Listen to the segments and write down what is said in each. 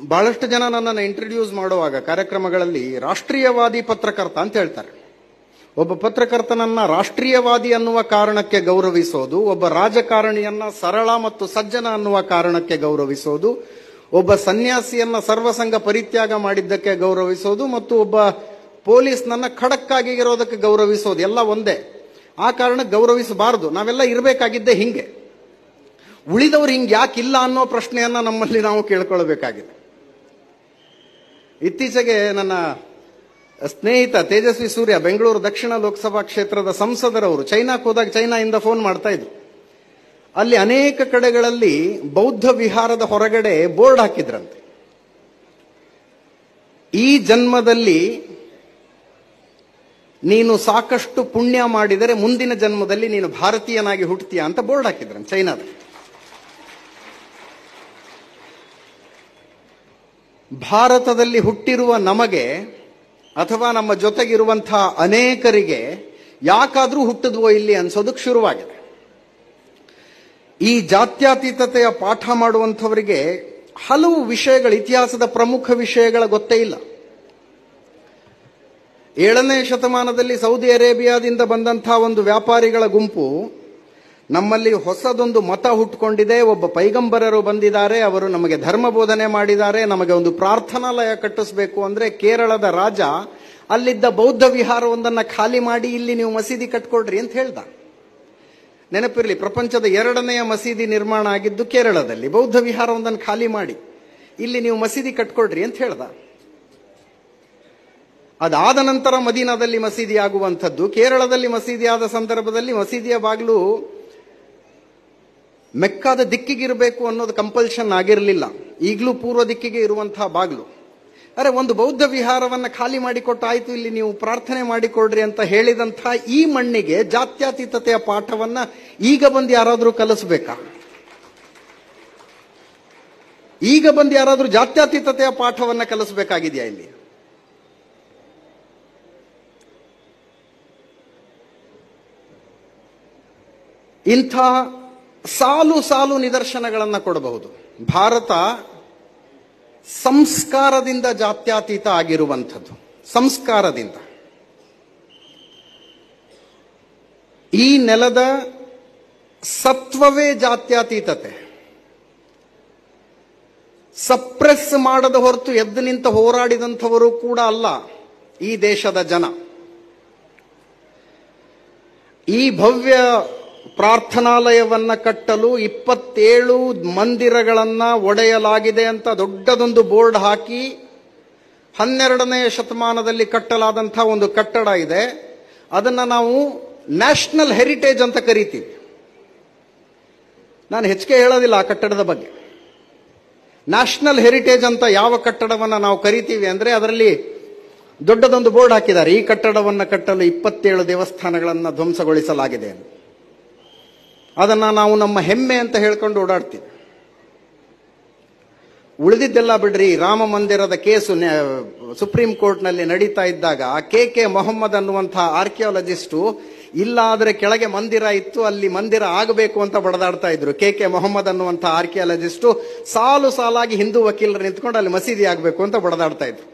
ಬಹಳಷ್ಟು ಜನ ನನ್ನನ್ನು ಇಂಟ್ರಡ್ಯೂಸ್ ಮಾಡುವಾಗ ಕಾರ್ಯಕ್ರಮಗಳಲ್ಲಿ ರಾಷ್ಟ್ರೀಯವಾದಿ ಪತ್ರಕರ್ತ ಅಂತ ಹೇಳ್ತಾರೆ ಒಬ್ಬ ಪತ್ರಕರ್ತನನ್ನ ರಾಷ್ಟ್ರೀಯವಾದಿ ಅನ್ನುವ ಕಾರಣಕ್ಕೆ ಗೌರವಿಸೋದು ಒಬ್ಬ ರಾಜಕಾರಣಿಯನ್ನ ಸರಳ ಮತ್ತು ಸಜ್ಜನ ಅನ್ನುವ ಕಾರಣಕ್ಕೆ ಗೌರವಿಸೋದು ಒಬ್ಬ ಸನ್ಯಾಸಿಯನ್ನ ಸರ್ವಸಂಗ ಪರಿತ್ಯಾಗ ಮಾಡಿದ್ದಕ್ಕೆ ಗೌರವಿಸೋದು ಮತ್ತು ಒಬ್ಬ ಪೊಲೀಸ್ನನ್ನ ಖಡಕ್ಕಾಗಿ ಇರೋದಕ್ಕೆ ಗೌರವಿಸೋದು ಎಲ್ಲ ಒಂದೇ ಆ ಕಾರಣಕ್ಕೆ ಗೌರವಿಸಬಾರದು ನಾವೆಲ್ಲ ಇರಬೇಕಾಗಿದ್ದೇ ಹಿಂಗೆ ಉಳಿದವರು ಹಿಂಗೆ ಯಾಕಿಲ್ಲ ಅನ್ನೋ ಪ್ರಶ್ನೆಯನ್ನ ನಮ್ಮಲ್ಲಿ ನಾವು ಕೇಳ್ಕೊಳ್ಬೇಕಾಗಿದೆ ಇತ್ತೀಚೆಗೆ ನನ್ನ ಸ್ನೇಹಿತ ತೇಜಸ್ವಿ ಸೂರ್ಯ ಬೆಂಗಳೂರು ದಕ್ಷಿಣ ಲೋಕಸಭಾ ಕ್ಷೇತ್ರದ ಸಂಸದರವರು ಚೈನಾಕ್ಕೆ ಹೋದಾಗ ಚೈನಾದಿಂದ ಫೋನ್ ಮಾಡ್ತಾ ಇದ್ರು ಅಲ್ಲಿ ಅನೇಕ ಕಡೆಗಳಲ್ಲಿ ಬೌದ್ಧ ವಿಹಾರದ ಹೊರಗಡೆ ಬೋರ್ಡ್ ಹಾಕಿದ್ರಂತೆ ಈ ಜನ್ಮದಲ್ಲಿ ನೀನು ಸಾಕಷ್ಟು ಪುಣ್ಯ ಮಾಡಿದರೆ ಮುಂದಿನ ಜನ್ಮದಲ್ಲಿ ನೀನು ಭಾರತೀಯನಾಗಿ ಹುಟ್ಟುತ್ತೀಯ ಅಂತ ಬೋರ್ಡ್ ಹಾಕಿದ್ರಂತೆ ಚೈನಾದಲ್ಲಿ ಭಾರತದಲ್ಲಿ ಹುಟ್ಟಿರುವ ನಮಗೆ ಅಥವಾ ನಮ್ಮ ಜೊತೆಗಿರುವಂತಹ ಅನೇಕರಿಗೆ ಯಾಕಾದ್ರೂ ಹುಟ್ಟಿದ್ವೋ ಇಲ್ಲಿ ಅನ್ಸೋದಕ್ಕೆ ಶುರುವಾಗಿದೆ ಈ ಜಾತ್ಯತೀತತೆಯ ಪಾಠ ಮಾಡುವಂಥವರಿಗೆ ಹಲವು ವಿಷಯಗಳ ಇತಿಹಾಸದ ಪ್ರಮುಖ ವಿಷಯಗಳ ಗೊತ್ತೇ ಇಲ್ಲ ಏಳನೇ ಶತಮಾನದಲ್ಲಿ ಸೌದಿ ಅರೇಬಿಯಾದಿಂದ ಬಂದಂತಹ ಒಂದು ವ್ಯಾಪಾರಿಗಳ ಗುಂಪು ನಮ್ಮಲ್ಲಿ ಹೊಸದೊಂದು ಮತ ಹುಟ್ಟುಕೊಂಡಿದೆ ಒಬ್ಬ ಪೈಗಂಬರರು ಬಂದಿದ್ದಾರೆ ಅವರು ನಮಗೆ ಧರ್ಮ ಬೋಧನೆ ಮಾಡಿದ್ದಾರೆ ನಮಗೆ ಒಂದು ಪ್ರಾರ್ಥನಾಲಯ ಕಟ್ಟಿಸಬೇಕು ಅಂದ್ರೆ ಕೇರಳದ ರಾಜ ಅಲ್ಲಿದ್ದ ಬೌದ್ಧ ವಿಹಾರವೊಂದನ್ನ ಖಾಲಿ ಮಾಡಿ ಇಲ್ಲಿ ನೀವು ಮಸೀದಿ ಕಟ್ಕೊಡ್ರಿ ಅಂತ ಹೇಳ್ದ ನೆನಪಿರಲಿ ಪ್ರಪಂಚದ ಎರಡನೆಯ ಮಸೀದಿ ನಿರ್ಮಾಣ ಆಗಿದ್ದು ಕೇರಳದಲ್ಲಿ ಬೌದ್ಧ ವಿಹಾರವೊಂದನ್ನು ಖಾಲಿ ಮಾಡಿ ಇಲ್ಲಿ ನೀವು ಮಸೀದಿ ಕಟ್ಕೊಡ್ರಿ ಅಂತ ಹೇಳ್ದ ಅದಾದ ನಂತರ ಮದೀನಾದಲ್ಲಿ ಮಸೀದಿ ಆಗುವಂಥದ್ದು ಕೇರಳದಲ್ಲಿ ಮಸೀದಿ ಆದ ಸಂದರ್ಭದಲ್ಲಿ ಮಸೀದಿಯ ಬಾಗಿಲು ಮೆಕ್ಕಾದ ದಿಕ್ಕಿಗಿರಬೇಕು ಅನ್ನೋದು ಕಂಪಲ್ಷನ್ ಆಗಿರಲಿಲ್ಲ ಈಗಲೂ ಪೂರ್ವ ದಿಕ್ಕಿಗೆ ಇರುವಂತಹ ಬಾಗಿಲು ಅರೆ ಒಂದು ಬೌದ್ಧ ವಿಹಾರವನ್ನ ಖಾಲಿ ಮಾಡಿಕೊಟ್ಟಾಯ್ತು ಇಲ್ಲಿ ನೀವು ಪ್ರಾರ್ಥನೆ ಮಾಡಿಕೊಡ್ರಿ ಅಂತ ಹೇಳಿದಂಥ ಈ ಮಣ್ಣಿಗೆ ಜಾತ್ಯತೀತತೆಯ ಪಾಠವನ್ನ ಈಗ ಬಂದು ಯಾರಾದರೂ ಕಲಿಸ್ಬೇಕಾ ಈಗ ಬಂದು ಯಾರಾದರೂ ಜಾತ್ಯತೀತತೆಯ ಪಾಠವನ್ನ ಕಲಿಸ್ಬೇಕಾಗಿದೆಯಾ ಇಲ್ಲಿ ಇಂಥ ಸಾಲು ಸಾಲು ನಿದರ್ಶನಗಳನ್ನು ಕೊಡಬಹುದು ಭಾರತ ಸಂಸ್ಕಾರದಿಂದ ಜಾತ್ಯತೀತ ಆಗಿರುವಂಥದ್ದು ಸಂಸ್ಕಾರದಿಂದ ಈ ನೆಲದ ಸತ್ವವೇ ಜಾತ್ಯತೀತತೆ ಸಪ್ರೆಸ್ ಮಾಡದ ಹೊರತು ಎದ್ದು ನಿಂತ ಹೋರಾಡಿದಂಥವರು ಕೂಡ ಅಲ್ಲ ಈ ದೇಶದ ಜನ ಈ ಭವ್ಯ ಪ್ರಾರ್ಥನಾಲಯವನ್ನ ಕಟ್ಟಲು ಇಪ್ಪತ್ತೇಳು ಮಂದಿರಗಳನ್ನ ಒಡೆಯಲಾಗಿದೆ ಅಂತ ದೊಡ್ಡದೊಂದು ಬೋರ್ಡ್ ಹಾಕಿ ಹನ್ನೆರಡನೇ ಶತಮಾನದಲ್ಲಿ ಕಟ್ಟಲಾದಂಥ ಒಂದು ಕಟ್ಟಡ ಇದೆ ಅದನ್ನ ನಾವು ನ್ಯಾಷನಲ್ ಹೆರಿಟೇಜ್ ಅಂತ ಕರಿತೀವಿ ನಾನು ಹೆಚ್ಚಿಗೆ ಹೇಳೋದಿಲ್ಲ ಆ ಕಟ್ಟಡದ ಬಗ್ಗೆ ನ್ಯಾಷನಲ್ ಹೆರಿಟೇಜ್ ಅಂತ ಯಾವ ಕಟ್ಟಡವನ್ನು ನಾವು ಕರಿತೀವಿ ಅಂದ್ರೆ ಅದರಲ್ಲಿ ದೊಡ್ಡದೊಂದು ಬೋರ್ಡ್ ಹಾಕಿದ್ದಾರೆ ಈ ಕಟ್ಟಡವನ್ನು ಕಟ್ಟಲು ಇಪ್ಪತ್ತೇಳು ದೇವಸ್ಥಾನಗಳನ್ನು ಧ್ವಂಸಗೊಳಿಸಲಾಗಿದೆ ಅಂತ. ಅದನ್ನ ನಾವು ನಮ್ಮ ಹೆಮ್ಮೆ ಅಂತ ಹೇಳ್ಕೊಂಡು ಓಡಾಡ್ತೀವಿ ಉಳಿದಿದ್ದೆಲ್ಲ ಬಿಡ್ರಿ ರಾಮ ಮಂದಿರದ ಕೇಸು ನ್ಯಾ- ಸುಪ್ರೀಂ ಕೋರ್ಟ್ನಲ್ಲಿ ನಡೀತಾ ಇದ್ದಾಗ ಕೆ ಕೆ ಮೊಹಮ್ಮದ್ ಅನ್ನುವಂತಹ ಆರ್ಕಿಯಾಲಜಿಸ್ಟು ಇಲ್ಲ ಆದ್ರೆ ಕೆಳಗೆ ಮಂದಿರ ಇತ್ತು ಅಲ್ಲಿ ಮಂದಿರ ಆಗಬೇಕು ಅಂತ ಬಡದಾಡ್ತಾ ಇದ್ರು ಕೆ ಕೆ ಮೊಹಮ್ಮದ್ ಅನ್ನುವಂತಹ ಆರ್ಕಿಯಾಲಜಿಸ್ಟು ಸಾಲು ಸಾಲಾಗಿ ಹಿಂದೂ ವಕೀಲರು ನಿಂತ್ಕೊಂಡು ಅಲ್ಲಿ ಮಸೀದಿ ಆಗಬೇಕು ಅಂತ ಬಡದಾಡ್ತಾ ಇದ್ರು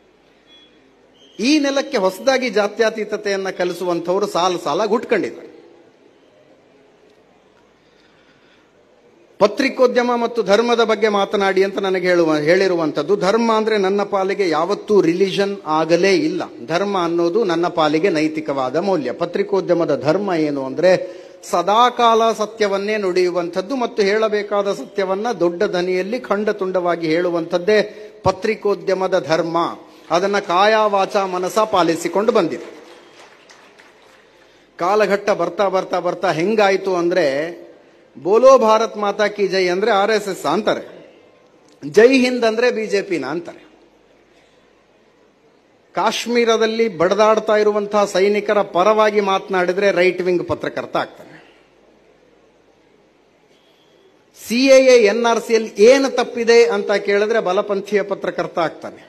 ಈ ನೆಲಕ್ಕೆ ಹೊಸದಾಗಿ ಜಾತ್ಯತೀತತೆಯನ್ನ ಕಲಿಸುವಂಥವ್ರು ಸಾಲು ಸಾಲಾಗಿ ಹುಟ್ಕೊಂಡಿದ್ದಾರೆ ಪತ್ರಿಕೋದ್ಯಮ ಮತ್ತು ಧರ್ಮದ ಬಗ್ಗೆ ಮಾತನಾಡಿ ಅಂತ ನನಗೆ ಹೇಳುವ ಹೇಳಿರುವಂಥದ್ದು ಧರ್ಮ ಅಂದ್ರೆ ನನ್ನ ಪಾಲಿಗೆ ಯಾವತ್ತೂ ರಿಲಿಜನ್ ಆಗಲೇ ಇಲ್ಲ ಧರ್ಮ ಅನ್ನೋದು ನನ್ನ ಪಾಲಿಗೆ ನೈತಿಕವಾದ ಮೌಲ್ಯ ಪತ್ರಿಕೋದ್ಯಮದ ಧರ್ಮ ಏನು ಅಂದ್ರೆ ಸದಾಕಾಲ ಸತ್ಯವನ್ನೇ ನುಡಿಯುವಂಥದ್ದು ಮತ್ತು ಹೇಳಬೇಕಾದ ಸತ್ಯವನ್ನ ದೊಡ್ಡ ದನಿಯಲ್ಲಿ ಖಂಡ ತುಂಡವಾಗಿ ಹೇಳುವಂಥದ್ದೇ ಪತ್ರಿಕೋದ್ಯಮದ ಧರ್ಮ ಅದನ್ನ ಕಾಯ ವಾಚ ಮನಸ ಪಾಲಿಸಿಕೊಂಡು ಬಂದಿದೆ ಕಾಲಘಟ್ಟ ಬರ್ತಾ ಬರ್ತಾ ಬರ್ತಾ ಹೆಂಗಾಯ್ತು ಅಂದ್ರೆ ಬೋಲೋ ಭಾರತ್ ಮಾತಾ ಕಿ ಜೈ ಅಂದ್ರೆ ಆರ್ ಎಸ್ ಎಸ್ ಅಂತಾರೆ ಜೈ ಹಿಂದ್ ಅಂದ್ರೆ ಬಿಜೆಪಿನ ಅಂತಾರೆ ಕಾಶ್ಮೀರದಲ್ಲಿ ಬಡದಾಡ್ತಾ ಇರುವಂತಹ ಸೈನಿಕರ ಪರವಾಗಿ ಮಾತನಾಡಿದ್ರೆ ರೈಟ್ ವಿಂಗ್ ಪತ್ರಕರ್ತ ಆಗ್ತಾನೆ ಸಿಎಎ ಎನ್ ಆರ್ ಸಿಯಲ್ಲಿ ಏನು ತಪ್ಪಿದೆ ಅಂತ ಕೇಳಿದ್ರೆ ಬಲಪಂಥೀಯ ಪತ್ರಕರ್ತ ಆಗ್ತಾನೆ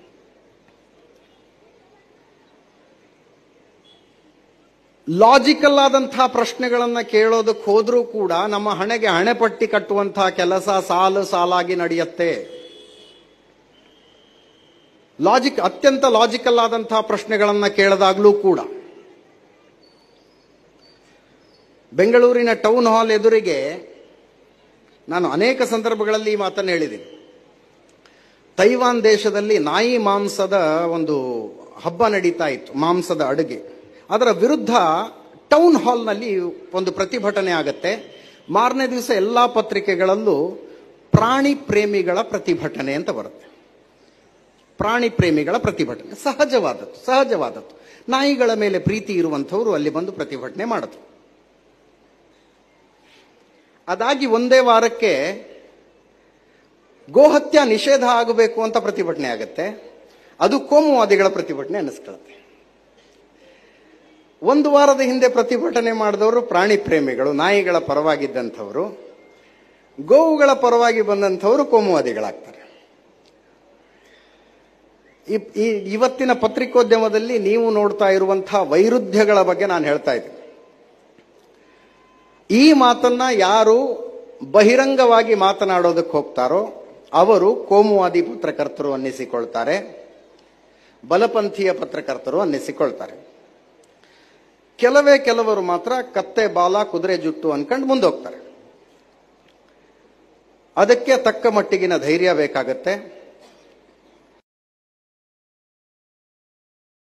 ಲಾಜಿಕಲ್ ಆದಂತಹ ಪ್ರಶ್ನೆಗಳನ್ನ ಕೇಳೋದಕ್ಕೆ ಹೋದ್ರೂ ಕೂಡ ನಮ್ಮ ಹಣೆಗೆ ಹಣೆಪಟ್ಟಿ ಕಟ್ಟುವಂತಹ ಕೆಲಸ ಸಾಲು ಸಾಲಾಗಿ ನಡೆಯುತ್ತೆ ಲಾಜಿಕ್ ಅತ್ಯಂತ ಲಾಜಿಕಲ್ ಆದಂತಹ ಪ್ರಶ್ನೆಗಳನ್ನ ಕೇಳದಾಗ್ಲೂ ಕೂಡ ಬೆಂಗಳೂರಿನ ಟೌನ್ ಹಾಲ್ ಎದುರಿಗೆ ನಾನು ಅನೇಕ ಸಂದರ್ಭಗಳಲ್ಲಿ ಈ ಮಾತನ್ನು ಹೇಳಿದ್ದೀನಿ ತೈವಾನ್ ದೇಶದಲ್ಲಿ ನಾಯಿ ಮಾಂಸದ ಒಂದು ಹಬ್ಬ ನಡೀತಾ ಇತ್ತು ಮಾಂಸದ ಅಡುಗೆ ಅದರ ವಿರುದ್ಧ ಟೌನ್ ಹಾಲ್ನಲ್ಲಿ ಒಂದು ಪ್ರತಿಭಟನೆ ಆಗತ್ತೆ ಮಾರನೇ ದಿವಸ ಎಲ್ಲಾ ಪತ್ರಿಕೆಗಳಲ್ಲೂ ಪ್ರಾಣಿ ಪ್ರೇಮಿಗಳ ಪ್ರತಿಭಟನೆ ಅಂತ ಬರುತ್ತೆ ಪ್ರಾಣಿ ಪ್ರೇಮಿಗಳ ಪ್ರತಿಭಟನೆ ಸಹಜವಾದದ್ದು ಸಹಜವಾದದ್ದು ನಾಯಿಗಳ ಮೇಲೆ ಪ್ರೀತಿ ಇರುವಂಥವರು ಅಲ್ಲಿ ಬಂದು ಪ್ರತಿಭಟನೆ ಮಾಡಿದ್ರು ಅದಾಗಿ ಒಂದೇ ವಾರಕ್ಕೆ ಗೋಹತ್ಯ ನಿಷೇಧ ಆಗಬೇಕು ಅಂತ ಪ್ರತಿಭಟನೆ ಆಗುತ್ತೆ ಅದು ಕೋಮುವಾದಿಗಳ ಪ್ರತಿಭಟನೆ ಅನ್ನಿಸ್ಕೊಳ್ಳುತ್ತೆ ಒಂದು ವಾರದ ಹಿಂದೆ ಪ್ರತಿಭಟನೆ ಮಾಡಿದವರು ಪ್ರಾಣಿ ಪ್ರೇಮಿಗಳು ನಾಯಿಗಳ ಪರವಾಗಿದ್ದಂಥವರು ಗೋವುಗಳ ಪರವಾಗಿ ಬಂದಂಥವರು ಕೋಮುವಾದಿಗಳಾಗ್ತಾರೆ ಈ- ಈ ಇವತ್ತಿನ ಪತ್ರಿಕೋದ್ಯಮದಲ್ಲಿ ನೀವು ನೋಡ್ತಾ ಇರುವಂತಹ ವೈರುಧ್ಯಗಳ ಬಗ್ಗೆ ನಾನು ಹೇಳ್ತಾ ಇದ್ದೀನಿ ಈ ಮಾತನ್ನ ಯಾರು ಬಹಿರಂಗವಾಗಿ ಮಾತನಾಡೋದಕ್ಕೆ ಹೋಗ್ತಾರೋ ಅವರು ಕೋಮುವಾದಿ ಪತ್ರಕರ್ತರು ಅನ್ನಿಸಿಕೊಳ್ತಾರೆ ಬಲಪಂಥೀಯ ಪತ್ರಕರ್ತರು ಅನ್ನಿಸಿಕೊಳ್ತಾರೆ ಕೆಲವೇ ಕೆಲವರು ಮಾತ್ರ ಕತ್ತೆ ಬಾಲ ಕುದುರೆ ಜುಟ್ಟು ಅನ್ಕೊಂಡು ಮುಂದೋಗ್ತಾರೆ ಅದಕ್ಕೆ ತಕ್ಕ ಮಟ್ಟಿಗಿನ ಧೈರ್ಯ ಬೇಕಾಗತ್ತೆ